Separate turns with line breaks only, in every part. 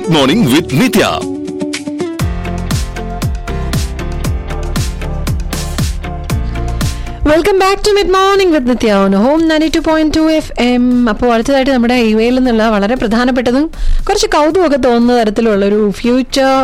mid morning with Nithya
welcome back to mid morning with Nithya on home ninety two point two F M അപ്പോൾ അടുത്തതായിട്ട് നമ്മുടെ U എയിൽ നിന്നുള്ള വളരെ പ്രധാനപ്പെട്ടതും കുറച്ച് കൗതുകമൊക്കെ തോന്നുന്ന തരത്തിലുള്ള ഒരു ഫ്യൂച്ചർ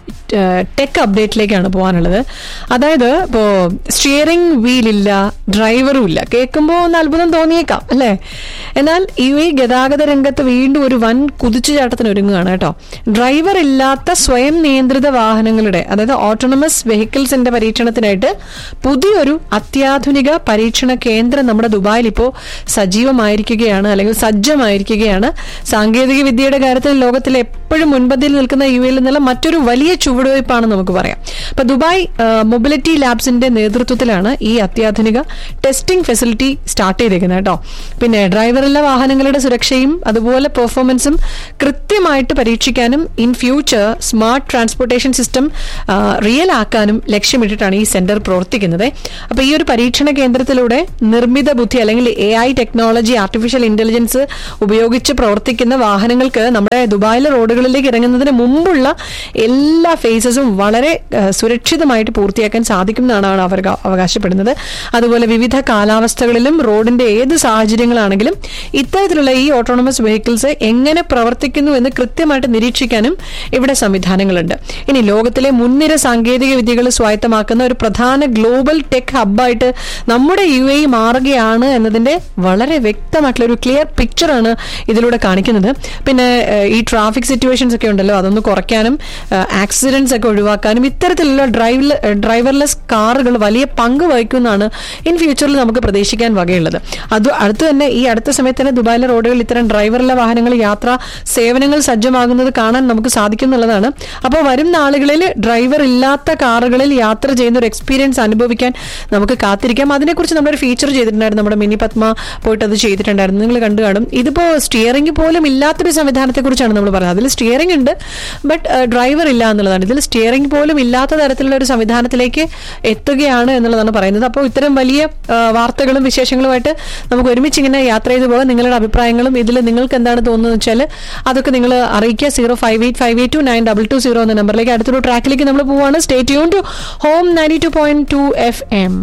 ടെക് അപ്ഡേറ്റിലേക്കാണ് പോകാനുള്ളത് അതായത് ഇപ്പോൾ സ്റ്റിയറിംഗ് വീലില്ല ഡ്രൈവറും ഇല്ല കേൾക്കുമ്പോൾ ഒന്ന് അത്ഭുതം തോന്നിയേക്കാം അല്ലേ എന്നാൽ യു എ ഗതാഗത രംഗത്ത് വീണ്ടും ഒരു വൻ കുതിച്ചുചാട്ടത്തിന് ഒരുങ്ങുകയാണ് കേട്ടോ ഡ്രൈവർ ഇല്ലാത്ത സ്വയം നിയന്ത്രിത വാഹനങ്ങളുടെ അതായത് ഓട്ടോണമസ് വെഹിക്കിൾസിന്റെ പരീക്ഷണത്തിനായിട്ട് പുതിയൊരു അത്യാധുനിക പരീക്ഷണ കേന്ദ്രം നമ്മുടെ ദുബായിൽ ഇപ്പോൾ സജീവമായിരിക്കുകയാണ് അല്ലെങ്കിൽ സജ്ജമായിരിക്കുകയാണ് സാങ്കേതിക വിദ്യയുടെ കാര്യത്തിൽ ലോകത്തിലെ എപ്പോഴും മുൻപന്തിയിൽ നിൽക്കുന്ന യു എയിൽ നിന്നുള്ള മറ്റൊരു വലിയ ചുവടുവയ്പ്പാണ് നമുക്ക് പറയാം അപ്പൊ ദുബായ് മൊബിലിറ്റി ലാബ്സിന്റെ നേതൃത്വത്തിലാണ് ഈ അത്യാധുനിക ടെസ്റ്റിംഗ് ഫെസിലിറ്റി സ്റ്റാർട്ട് ചെയ്തേക്കുന്നത് കേട്ടോ പിന്നെ ഡ്രൈവറില്ല വാഹനങ്ങളുടെ സുരക്ഷയും അതുപോലെ പെർഫോമൻസും കൃത്യമായിട്ട് പരീക്ഷിക്കാനും in future smart transportation system real ആക്കാനും ലക്ഷ്യമിട്ടിട്ടാണ് ഈ സെന്റർ പ്രവർത്തിക്കുന്നത് അപ്പൊ ഈ ഒരു പരീക്ഷണ കേന്ദ്രത്തിലൂടെ നിർമ്മിത ബുദ്ധി അല്ലെങ്കിൽ A I technology artificial intelligence ഉപയോഗിച്ച് പ്രവർത്തിക്കുന്ന വാഹനങ്ങൾക്ക് നമ്മുടെ ദുബായിലെ റോഡുകളിലേക്ക് ഇറങ്ങുന്നതിന് മുമ്പുള്ള എല്ലാ ഫേസസും വളരെ ആ, സുരക്ഷിതമായിട്ട് പൂർത്തിയാക്കാൻ സാധിക്കും എന്നാണ് അവർ അവകാശപ്പെടുന്നത് അതുപോലെ വിവിധ കാലാവസ്ഥകളിലും റോഡിന്റെ ഏത് സാഹചര്യങ്ങളാണെങ്കിലും ഇത്തരത്തിലുള്ള ഈ ഓട്ടോണമസ് വെഹിക്കിൾസ് എങ്ങനെ പ്രവർത്തിക്കുന്നു എന്ന് കൃത്യമായിട്ട് നിരീക്ഷിക്കാനും ഇവിടെ സംവിധാനങ്ങളുണ്ട് ഇനി ലോകത്തിലെ മുൻനിര സാങ്കേതിക വിദ്യകൾ സ്വായത്തമാക്കുന്ന ഒരു പ്രധാന ഗ്ലോബൽ ടെക് ഹബ്ബായിട്ട് നമ്മുടെ യു എ മാറുകയാണ് എന്നതിന്റെ വളരെ വ്യക്തമായിട്ടുള്ള ഒരു ക്ലിയർ പിക്ചറാണ് ഇതിലൂടെ കാണിക്കുന്നത് പിന്നെ ഏഹ്, ഈ ട്രാഫിക് സിറ്റുവേഷൻസ് ഒക്കെ ഉണ്ടല്ലോ അതൊന്ന് കുറയ്ക്കാനും ആക്സിഡൻസ് ഒക്കെ ഒഴിവാക്കാനും ഇത്തരത്തിലുള്ള ഡ്രൈവ് ഡ്രൈവർലെസ് കാറുകൾ വലിയ പങ്ക് വഹിക്കുമെന്നാണ് ഇൻ ഫ്യൂച്ചറിൽ നമുക്ക് പ്രതീക്ഷിക്കാൻ വകയുള്ളത് അത് അടുത്ത് തന്നെ ഈ അടുത്ത സമയത്ത് തന്നെ ദുബായിലെ റോഡുകളിൽ ഇത്തരം ഡ്രൈവറിലെ വാഹനങ്ങൾ യാത്ര സേവനങ്ങൾ സജ്ജമാകുന്നത് കാണാൻ നമുക്ക് സാധിക്കും എന്നുള്ളതാണ് അപ്പോൾ വരും നാളുകളിൽ ഡ്രൈവർ ഇല്ലാത്ത കാറുകളിൽ യാത്ര ചെയ്യുന്ന ഒരു എക്സ്പീരിയൻസ് അനുഭവിക്കാൻ നമുക്ക് കാത്തിരിക്കാം അതിനെക്കുറിച്ച് നമ്മളൊരു ഫീച്ചർ ചെയ്തിട്ടുണ്ടായിരുന്നു നമ്മുടെ മിനി പത്മ പോയിട്ട് അത് ചെയ്തിട്ടുണ്ടായിരുന്നു നിങ്ങൾ കണ്ടു കാണും ഇതിപ്പോ സ്റ്റിയറിംഗ് പോലും ഇല്ലാത്തൊരു സംവിധാനത്തെ കുറിച്ചാണ് നമ്മൾ പറയുന്നത് അതിൽ സ്റ്റിയറിംഗ് ഉണ്ട് ബട്ട് ഡ്രൈവർ ഇല്ല എന്നുള്ളതാണ് ഇതിൽ സ്റ്റിയറിംഗ് പോലും ഇല്ലാത്ത തരത്തിലുള്ള ഒരു സംവിധാനത്തിലേക്ക് എത്തുകയാണ് എന്നുള്ളതാണ് പറയുന്നത് അപ്പോൾ ഇത്തരം വലിയ ആ, വാർത്തകളും വിശേഷങ്ങളുമായിട്ട് നമുക്ക് ഒരുമിച്ച് ഇങ്ങനെ യാത്ര ചെയ്തു പോകാം നിങ്ങളുടെ അഭിപ്രായങ്ങളും ഇതിൽ നിങ്ങൾക്ക് എന്താണ് തോന്നുന്നത് വെച്ചാൽ അതൊക്കെ നിങ്ങൾ അറിയിക്കുക zero five eight five eight two nine double two zero എന്ന നമ്പറിലേക്ക് അടുത്തൊരു ട്രാക്കിലേക്ക് നമ്മൾ പോവാണ് stay tune to home ninety two point two F M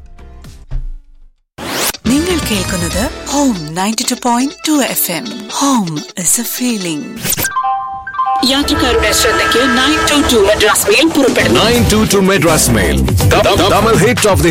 നിങ്ങൾ കേൾക്കുന്നത് home ninety two point two F M home is a feeling യാത്രക്കാരുടെ ശ്രദ്ധയ്ക്ക് nine two two Madras mail പുറപ്പെടുന്നു
nine two two Madras mail Tamil hit of the